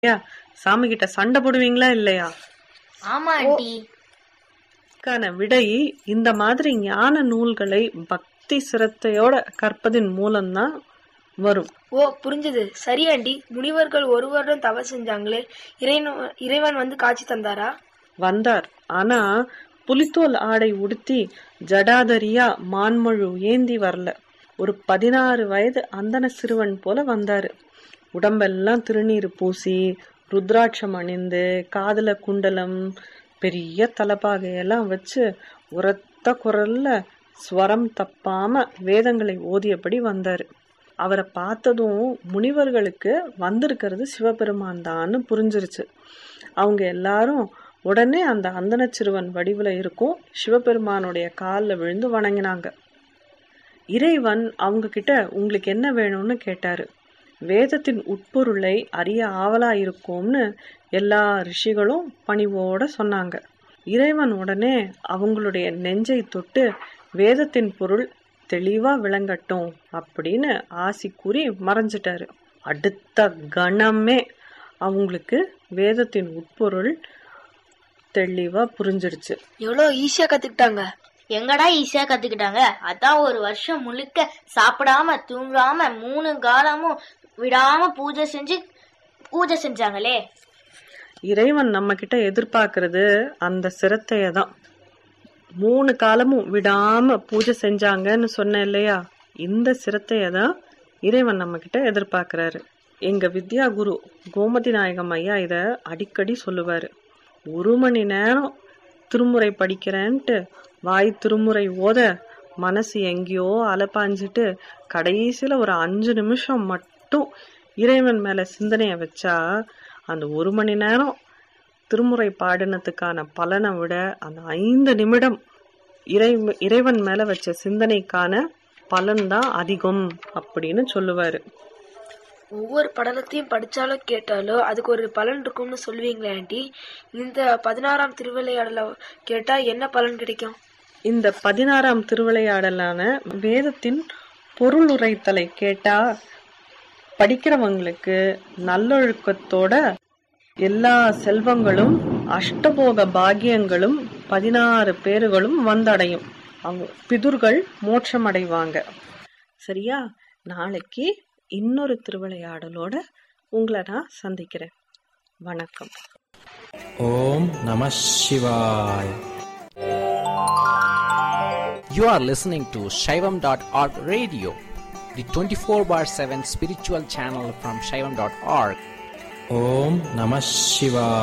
ஐயா சாமி கிட்ட சண்டை போடுவீங்களா இல்லையா ஆமா ஆண்டி க்கான விடை இந்த மாதிரி ஞான நூல்களை பக்தி சிரத்தையோட கற்பதின் மூலம்தான் வரும் ஓ புரிஞ்சது சரி ஆண்டி முனிவர்கள் ஒரு வருடம் தவ செஞ்சாங்களே இறைவன் இறைவன் வந்து காட்சி தந்தாரா வந்தார் ஆனா புலித்தோல் ஆடை உடுத்தி ஜடாதரியா மான்மழு ஏந்தி வரல ஒரு பதினாறு வயது அந்தன சிறுவன் போல வந்தாரு உடம்பெல்லாம் திருநீர் பூசி ருத்ராட்சம் அணிந்து காதுல குண்டலம் பெரிய தலப்பாகையெல்லாம் வச்சு உரத்த குரல்ல ஸ்வரம் தப்பாம வேதங்களை ஓதியபடி வந்தாரு அவரை பார்த்ததும் முனிவர்களுக்கு வந்திருக்கிறது சிவபெருமான் தான்னு புரிஞ்சிருச்சு அவங்க எல்லாரும் உடனே அந்த அந்தன சிறுவன் வடிவுல இருக்கும் சிவபெருமானுடைய காலில் விழுந்து வணங்கினாங்க இறைவன் அவங்க கிட்ட உங்களுக்கு என்ன வேணும்னு கேட்டாரு வேதத்தின் உட்பொருளை அறிய ஆவலா இருக்கும்னு எல்லா ரிஷிகளும் பணிவோட சொன்னாங்க இறைவன் உடனே அவங்களுடைய நெஞ்சை தொட்டு வேதத்தின் பொருள் தெளிவா விளங்கட்டும் அப்படின்னு ஆசி கூறி மறைஞ்சிட்டாரு அடுத்த கணமே அவங்களுக்கு வேதத்தின் உட்பொருள் தெளிவா புரிஞ்சிருச்சு எவ்வளோ ஈஸியா கத்துக்கிட்டாங்க எங்கடா ஈஸியா கத்துக்கிட்டாங்க அதான் ஒரு வருஷம் முழுக்க சாப்பிடாம தூங்காம மூணு காலமும் விடாம பூஜை செஞ்சு பூஜை செஞ்சாங்களே இறைவன் நம்ம கிட்ட எதிர்பார்க்கறது அந்த சிரத்தைய தான் மூணு காலமும் விடாம பூஜை செஞ்சாங்கன்னு சொன்னேன் இல்லையா இந்த சிரத்தைய தான் இறைவன் நம்ம கிட்ட எதிர்பார்க்கறாரு எங்க வித்யா குரு கோமதி நாயகம் ஐயா இத அடிக்கடி சொல்லுவாரு ஒரு மணி நேரம் திருமுறை படிக்கிறேன்ட்டு வாய் திருமுறை ஓத மனசு எங்கேயோ அலப்பாஞ்சிட்டு கடைசியில ஒரு அஞ்சு நிமிஷம் மட்டும் இறைவன் மேல சிந்தனைய வச்சா அந்த ஒரு மணி நேரம் திருமுறை பாடினத்துக்கான பலனை விட அந்த ஐந்து நிமிடம் இறை இறைவன் மேல வச்ச சிந்தனைக்கான பலன் தான் அதிகம் அப்படின்னு சொல்லுவாரு ஒவ்வொரு படலத்தையும் படிச்சாலோ கேட்டாலோ அதுக்கு ஒரு பலன் இருக்கும்னு சொல்லுவீங்களா ஆண்டி இந்த பதினாறாம் திருவிளையாடல கேட்டா என்ன பலன் கிடைக்கும் இந்த பதினாறாம் திருவிளையாடலான வேதத்தின் பொருள் உரைத்தலை கேட்டா படிக்கிறவங்களுக்கு நல்லொழுக்கத்தோட எல்லா செல்வங்களும் அஷ்டபோக பாக்கியங்களும் பதினாறு பேறுகளும் வந்தடையும் அவங்க பிதுர்கள் மோட்சம் அடைவாங்க சரியா நாளைக்கு இன்னொரு திருவிளையாடலோட உங்களை நான் சந்திக்கிறேன் வணக்கம் ஓம் நம சிவாய் You are listening to Shaivam.org radio, the 24 bar 7 spiritual channel from Shaivam.org. ஓம் நம சிவாய்